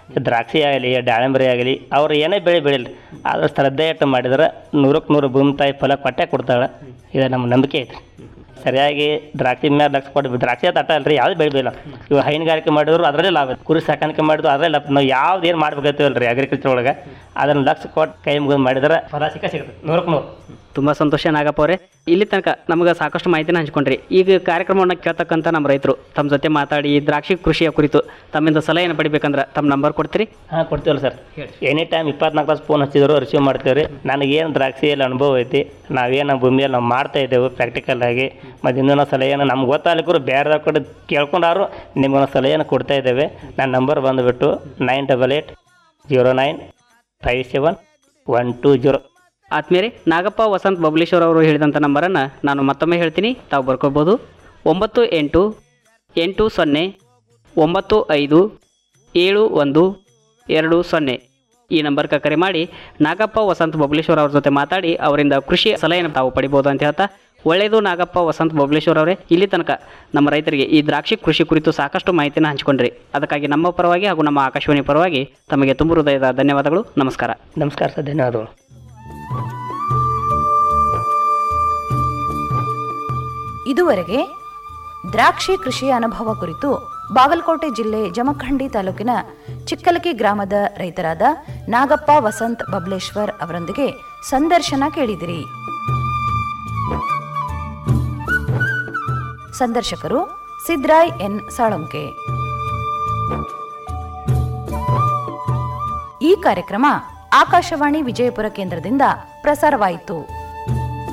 ದ್ರಾಕ್ಷಿ ಆಗಲಿ ದಾಳಿಂಬರಿ ಆಗಲಿ ಅವ್ರು ಏನೇ ಬೆಳೆ ಬೆಳಿಲಿ ಆದ್ರೆ ಶ್ರದ್ಧೆ ಇಟ್ಟು ಮಾಡಿದ್ರೆ ನೂರಕ್ಕೆ ನೂರು ಭೂಮಿ ತಾಯಿ ಫಲ ಕೊಟ್ಟೆ ಕೊಡ್ತಾಳೆ ಇದು ನಮ್ಮ ನಂಬಿಕೆ ಐತಿ ಸರಿಯಾಗಿ ದ್ರಾಕ್ಷಿ ಮೇಲೆ ಲಕ್ಷ ಕೊಟ್ಟು ದ್ರಾಕ್ಷಿ ತಟ್ಟ ಅಲ್ರಿ ಯಾವ್ದು ಬೆಳೆ ಬೆಳಿಲ್ಲ ಇವು ಹೈನುಗಾರಿಕೆ ಮಾಡಿದ್ರು ಅದರಲ್ಲೇ ಲಾಭ ಐತಿ. ಕುರಿ ಸಾಕಾಣಿಕೆ ಮಾಡಿದ್ರು ಅದರಲ್ಲೇ ಲಾಭ ನಾವು ಯಾವ್ದು ಏನು ಮಾಡ್ಬೇಕೈತಿವಲ್ರಿ ಅಗ್ರಿಕಲ್ಚರ್ ಒಳಗೆ ಅದನ್ನು ಲಕ್ಷ ಕೊಟ್ಟು ಕೈ ಮುಗಿದು ಮಾಡಿದ್ರೆ ಫಲ ಸಿಕ್ಕ ಸಿಗುತ್ತೆ ನೂರಕ್ಕೆ ನೂರು ತುಂಬ ಸಂತೋಷ ನಾಗಪ್ಪ ಅವರೇ ಇಲ್ಲಿ ತನಕ ನಮಗೆ ಸಾಕಷ್ಟು ಮಾಹಿತಿನ ಹಂಚ್ಕೊಂಡ್ರಿ ಈಗ ಕಾರ್ಯಕ್ರಮವನ್ನು ಕೇಳ್ತಕ್ಕಂಥ ನಮ್ಮ ರೈತರು ತಮ್ಮ ಜೊತೆ ಮಾತಾಡಿ ಈ ದ್ರಾಕ್ಷಿ ಕೃಷಿಯ ಕುರಿತು ತಮ್ಮಿಂದ ಸಲಹೆಯನ್ನು ಪಡಿಬೇಕಂದ್ರೆ ತಮ್ಮ ನಂಬರ್ ಕೊಡ್ತೀರಿ ಹಾಂ ಕೊಡ್ತೀವಲ್ಲ ಸರ್ ಎನಿ ಟೈಮ್ ಇಪ್ಪತ್ನಾಲ್ಕು ತಾಸು ಫೋನ್ ಹಚ್ಚಿದ್ರು ರಿಸೀವ್ ಮಾಡ್ತೀವಿ ರೀ ನನಗೇನು ದ್ರಾಕ್ಷಿಯಲ್ಲಿ ಅನುಭವ ಐತಿ ನಾವೇನು ನಮ್ಮ ಭೂಮಿಯಲ್ಲಿ ನಾವು ಮಾಡ್ತಾ ಇದ್ದೇವೆ ಪ್ರಾಕ್ಟಿಕಲ್ ಆಗಿ ಮತ್ತು ಇನ್ನೊಂದು ಸಲಹೆಯನ್ನು ನಮ್ಗೆ ಗೊತ್ತಾಗಲಿಕ್ಕೂ ಬೇರೆದವ್ರ ಕಡೆ ಕೇಳ್ಕೊಂಡಾರು ನಿಮ್ಗೊಂದು ಸಲಹೆಯನ್ನು ಕೊಡ್ತಾ ಇದ್ದೇವೆ ನನ್ನ ನಂಬರ್ ಬಂದುಬಿಟ್ಟು nine double eight zero nine five seven one two zero ಆದ್ಮೇಲೆ ನಾಗಪ್ಪ ವಸಂತ್ ಬಬಲೇಶ್ವರ್ ಅವರು ಹೇಳಿದಂಥ ನಂಬರನ್ನು ನಾನು ಮತ್ತೊಮ್ಮೆ ಹೇಳ್ತೀನಿ ತಾವು ಬರ್ಕೋಬೋದು ಒಂಬತ್ತು ಎಂಟು ಎಂಟು ಸೊನ್ನೆ ಒಂಬತ್ತು ಐದು ಏಳು ಒಂದು ಎರಡು ಸೊನ್ನೆ ಈ ನಂಬರ್ಗೆ ಕರೆ ಮಾಡಿ ನಾಗಪ್ಪ ವಸಂತ್ ಬಬಲೇಶ್ವರ್ ಅವ್ರ ಜೊತೆ ಮಾತಾಡಿ ಅವರಿಂದ ಕೃಷಿ ಸಲಹೆಯನ್ನು ತಾವು ಪಡಿಬೋದು ಅಂತ ಹೇಳ್ತಾ ಒಳ್ಳೆಯದು ನಾಗಪ್ಪ ವಸಂತ್ ಬಬಲೇಶ್ವರ್ ಅವರೇ ಇಲ್ಲಿ ತನಕ ನಮ್ಮ ರೈತರಿಗೆ ಈ ದ್ರಾಕ್ಷಿ ಕೃಷಿ ಕುರಿತು ಸಾಕಷ್ಟು ಮಾಹಿತಿನ ಹಂಚಿಕೊಂಡ್ರಿ ಅದಕ್ಕಾಗಿ ನಮ್ಮ ಪರವಾಗಿ ಹಾಗೂ ನಮ್ಮ ಆಕಾಶವಾಣಿ ಪರವಾಗಿ ತಮಗೆ ತುಂಬ ಹೃದಯದ ಧನ್ಯವಾದಗಳು ನಮಸ್ಕಾರ ನಮಸ್ಕಾರ ಸರ್ ಧನ್ಯವಾದಗಳು ಇದುವರೆಗೆ ದ್ರಾಕ್ಷಿ ಕೃಷಿಯ ಅನುಭವ ಕುರಿತು ಬಾಗಲಕೋಟೆ ಜಿಲ್ಲೆ ಜಮಖಂಡಿ ತಾಲೂಕಿನ ಚಿಕ್ಕಲಕಿ ಗ್ರಾಮದ ರೈತರಾದ ನಾಗಪ್ಪ ವಸಂತ್ ಬಬ್ಲೇಶ್ವರ್ ಅವರೊಂದಿಗೆ ಸಂದರ್ಶನ ಕೇಳಿದಿರಿ ಸಂದರ್ಶಕರು ಸಿದ್ರಾಯ್ ಎನ್ ಸಾಳಂಕೆ ಈ ಕಾರ್ಯಕ್ರಮ ಆಕಾಶವಾಣಿ ವಿಜಯಪುರ ಕೇಂದ್ರದಿಂದ ಪ್ರಸಾರವಾಯಿತು